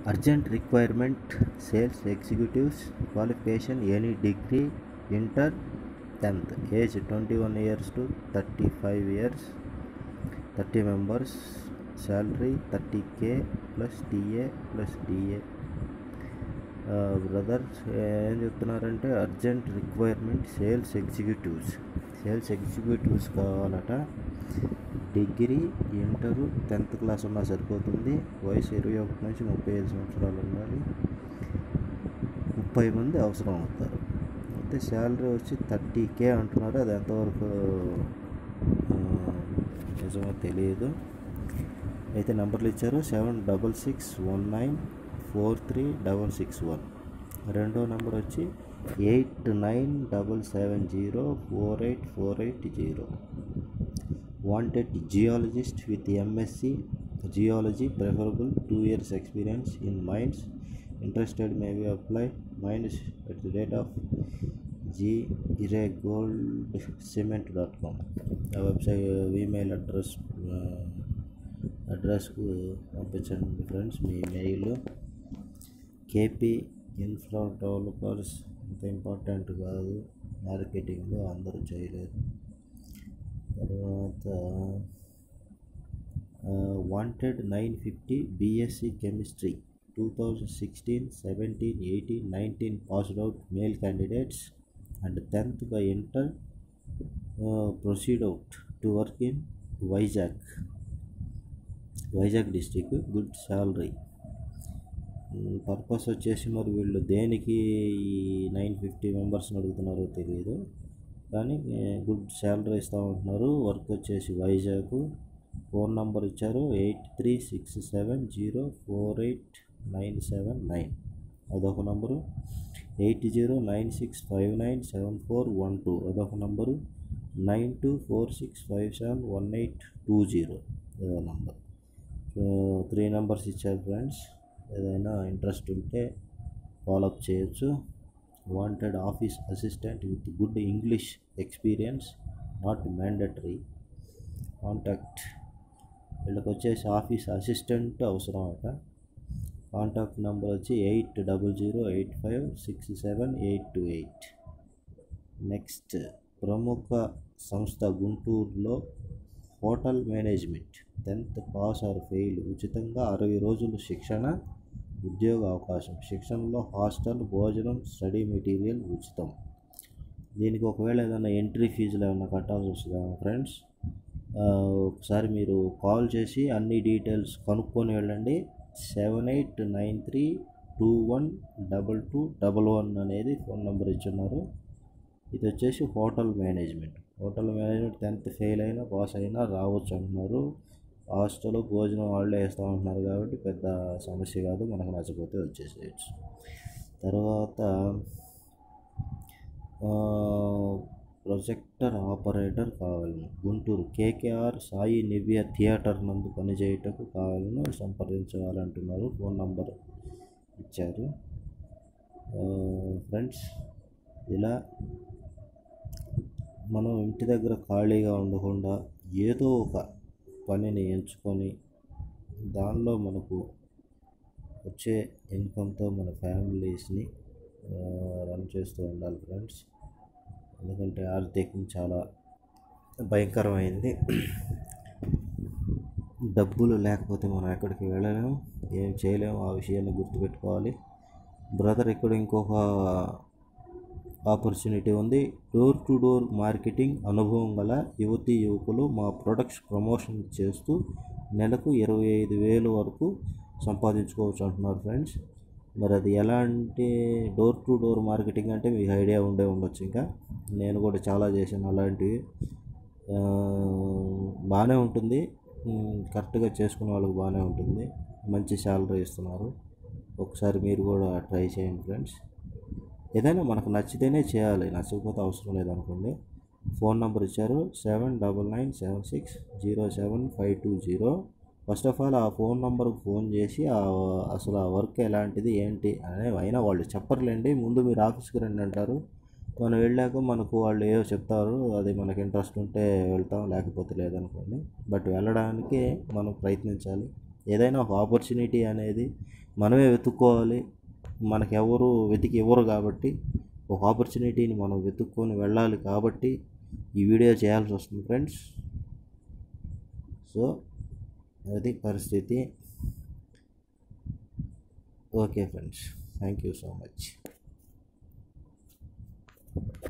urgent requirement sales executives qualification any degree inter tenth age twenty one years to thirty five years thirty members salary thirty K plus TA plus DA brothers ఏం చెప్తున్నారంటే urgent requirement sales executives sales executives కావాలట degree inter tenth class ఉన్నా సరిపోతుంది వయసు ఇరవై ఒకటి నుంచి ముప్పై ఐదు సంవత్సరాలు ఉండాలి ముప్పై మంది అవసరం అవుతారు అయితే శాలరీ వచ్చి థర్టీ కే అంటున్నారు అది ఎంతవరకు ఆ, నిజమో తెలియదు అయితే నెంబర్లు ఇచ్చారు seven double six one nine four three double six one రెండో నెంబర్ వచ్చి eight nine double seven zero four eight four eight zero wanted geologist with MSc geology preferable two years experience in mines interested may be apply minds at the rate of G ire gold cement dot com ఆ website email address అడ్రస్కు పంపించండి friends మీ mail KP infra developers అంత important కాదు మార్కెటింగ్లో అందరూ చేయలేరు తర్వాత wanted nine fifty BSc chemistry two thousand sixteen seventeen eighteen nineteen passed out male candidates and tenth by inter proceed out to work in Vizag Vizag district good salary purpose వచ్చేసి మరి వీళ్ళు దేనికి ఈ నైన్ ఫిఫ్టీ మెంబర్స్ని అడుగుతున్నారో తెలియదు కానీ గుడ్ శాలరీ ఇస్తూ ఉంటున్నారు వర్క్ వచ్చేసి వైజాగ్ ఫోన్ నంబర్ ఇచ్చారు eight three six seven zero four eight nine seven nine అదొక number eight zero nine six five nine seven four one two అదొక number nine two four six five seven one eight two zero అదో number so three numbers ఇచ్చారు friends ఏదైనా interest ఉంటే follow up చేయొచ్చు wanted office assistant with good English experience not mandatory contact వీళ్ళకి వచ్చేసి office assistant అవసరం అట కాంటాక్ట్ నెంబర్ వచ్చి eight double zero eight five six seven eight two eight next ప్రముఖ సంస్థ గుంటూరులో hotel management tenth pass or fail ఉచితంగా అరవై రోజులు శిక్షణ ఉద్యోగ అవకాశం శిక్షణలో హాస్టల్ భోజనం స్టడీ మెటీరియల్ ఉచితం దీనికి ఒకవేళ ఏదైనా ఎంట్రీ ఫీజులు ఏమైనా కట్టాల్సి వస్తుందా ఫ్రెండ్స్ ఒకసారి మీరు కాల్ చేసి అన్ని డీటెయిల్స్ కనుక్కొని వెళ్ళండి seven eight nine three two one double two double one అనేది ఫోన్ నెంబర్ ఇచ్చున్నారు ఇది వచ్చేసి hotel management hotel management tenth fail అయినా పాస్ అయినా రావచ్చు అంటున్నారు హాస్టల్ భోజనం వాళ్ళే వేస్తూ ఉంటున్నారు కాబట్టి పెద్ద సమస్య కాదు మనకు నచ్చకపోతే వచ్చేసేయచ్చు తర్వాత ప్రొజెక్టర్ ఆపరేటర్ కావాలను గుంటూరు కేకేఆర్ సాయి నివ్య థియేటర్ నందు పనిచేయటకు కావాలను సంప్రదించవాలంటున్నారు ఫోన్ నంబర్ ఇచ్చారు ఫ్రెండ్స్ ఇలా మనం ఇంటి దగ్గర ఖాళీగా ఉండకుండా ఏదో ఒక పనిని ఎంచుకొని దానిలో మనకు వచ్చే ఇన్కమ్తో మన ఫ్యామిలీస్ని రన్ చేస్తూ ఉండాలి ఫ్రెండ్స్ ఎందుకంటే ఆర్థికం చాలా భయంకరమైంది డబ్బులు లేకపోతే మనం ఎక్కడికి వెళ్ళలేము ఏం చేయలేము ఆ విషయాన్ని గుర్తుపెట్టుకోవాలి బ్రదర్ ఇక్కడ ఇంకొక ఆపర్చునిటీ ఉంది డోర్ టు డోర్ మార్కెటింగ్ అనుభవం గల యువతీ యువకులు మా ప్రొడక్ట్స్ ప్రమోషన్ చేస్తూ నెలకు ఇరవై ఐదు వేలు వరకు సంపాదించుకోవచ్చు అంటున్నారు ఫ్రెండ్స్ మరి అది ఎలా అంటే డోర్ టు డోర్ మార్కెటింగ్ అంటే మీకు ఐడియా ఉండే ఉండొచ్చు ఇంకా నేను కూడా చాలా చేశాను అలాంటివి బాగానే ఉంటుంది కరెక్ట్గా చేసుకునే వాళ్ళకి బాగానే ఉంటుంది మంచి శాలరీ ఇస్తున్నారు ఒకసారి మీరు కూడా ట్రై చేయండి ఫ్రెండ్స్ ఏదైనా మనకు నచ్చితేనే చేయాలి నచ్చకపోతే అవసరం లేదనుకోండి ఫోన్ నెంబర్ ఇచ్చారు seven double nine seven six zero seven five two zero first of all ఆ ఫోన్ నెంబర్కి ఫోన్ చేసి అసలు ఆ వర్క్ ఎలాంటిది ఏంటి అనే అయినా వాళ్ళు చెప్పర్లేండి ముందు మీరు ఆఫీస్కి రండి అంటారు మనం వెళ్ళాక మనకు వాళ్ళు ఏవో చెప్తారు అది మనకి ఇంట్రెస్ట్ ఉంటే వెళ్తాం లేకపోతే లేదనుకోండి బట్ వెళ్ళడానికి మనం ప్రయత్నించాలి ఏదైనా ఒక ఆపర్చునిటీ అనేది మనమే వెతుక్కోవాలి మనకెవరు వెతికి ఇవ్వరు కాబట్టి ఒక ఆపర్చునిటీని మనం వెతుక్కొని వెళ్ళాలి కాబట్టి ఈ వీడియో చేయాల్సి వస్తుంది ఫ్రెండ్స్ సో అది పరిస్థితి okay friends thank you so much